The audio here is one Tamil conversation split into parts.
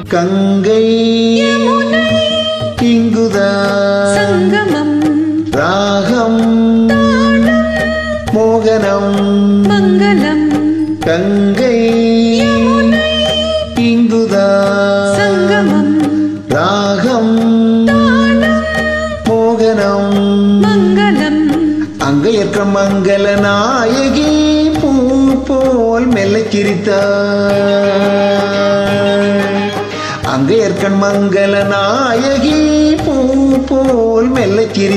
கங்கை இங்குதான் சங்கமம் ராகம் மோகனம் மங்களம் கங்கை இங்குதான் சங்கமம் ராகம் மோகனம் மங்களம் அங்கையற்ற மங்கள நாயகி பூ போல் மெல்ல சிரித்தாள் அங்கையற்கண் மங்கள நாயகி பூ போல் மெல்ல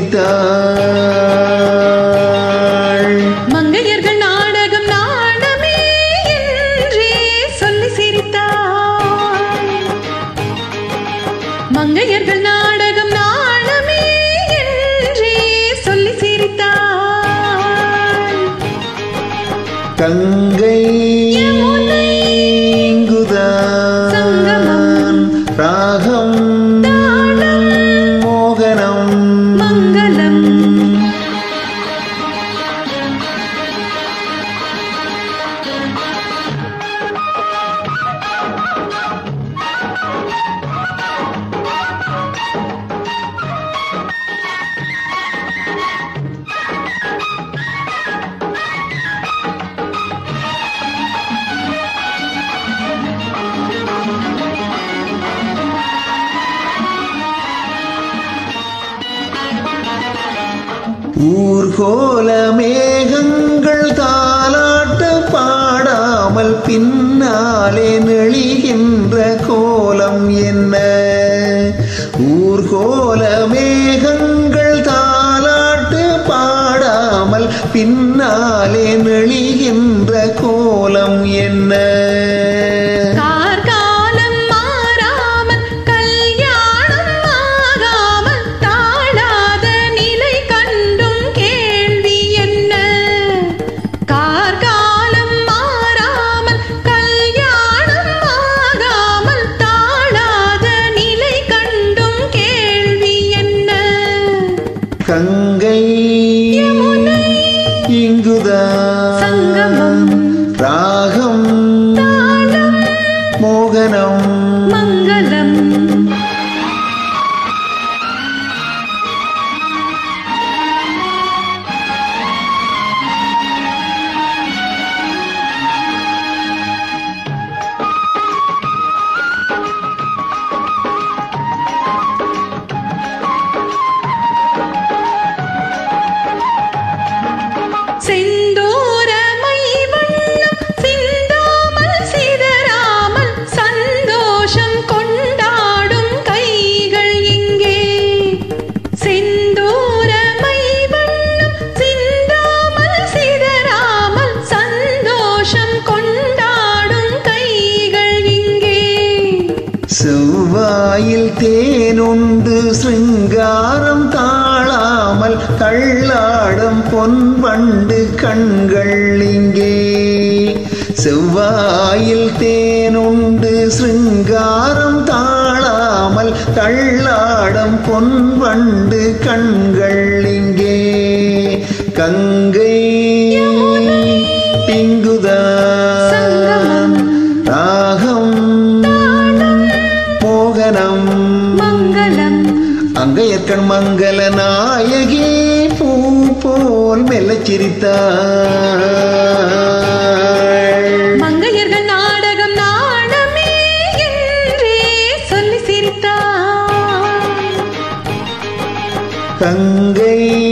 சிரித்தாள் மங்கையர்கள் நாடகம் நாடமே என்றே சொல்லி சிரித்தாள் மங்கையர்கள் நாடகம் நாடமே என்றே சொல்லி சிரித்தாள் கங்கை இங்குதான் சங்கமம். ராகம் மோகனம் மங்களம் ஊர்கோல மேகங்கள் தாலாட்ட பாடாமல் பின்னாலே நெளிகின்ற கோலம் என்ன ஊர்கோல மேகங்கள் தாலாட்டு பாடாமல் பின்னாலே நெளிகின்ற கோலம் என்ன கார்காலம் மாறாமல் கல்யாணம் ஆகாமல் தாழாத நிலை கண்டும் கேள்வி என்ன கார்காலம் மாறாமல் கல்யாணம் ஆகாமல் தாழாத நிலை கண்டும் கேள்வி என்ன கங்கை இங்குதான் சங்கமம் ராகம் மோகனம் மங்களம் செந்தூரமை வண்ணம் சிந்தாமல் சிதறாமல் சந்தோஷம் கொண்டாடும் கைகள் இங்கே செந்தூரமை வண்ணம் சிந்தாமல் சிதறாமல் சந்தோஷம் கொண்டாடும் கைகள் இங்கே செவ்வாயில் தேனுண்டு சிருங்காரம் தாழாமல் கள்ளாடும் பொன்வண்டு கண்கள் இங்கே செவ்வாயில் தேனுண்டு சிருங்காரம் தாழாமல் கள்ளாடும் பொன்வண்டு கண்கள் இங்கே கங்கை இங்குதான் சங்கமம். ராகம் மோகனம் மங்களம் அங்கையற்கண் மங்கள நாயகி பூ போல் மெல்ல சிரித்தாள் மங்கையர்கள் நாடகம் நாடமே என்றே சொல்லி சிரித்தாள் கங்கை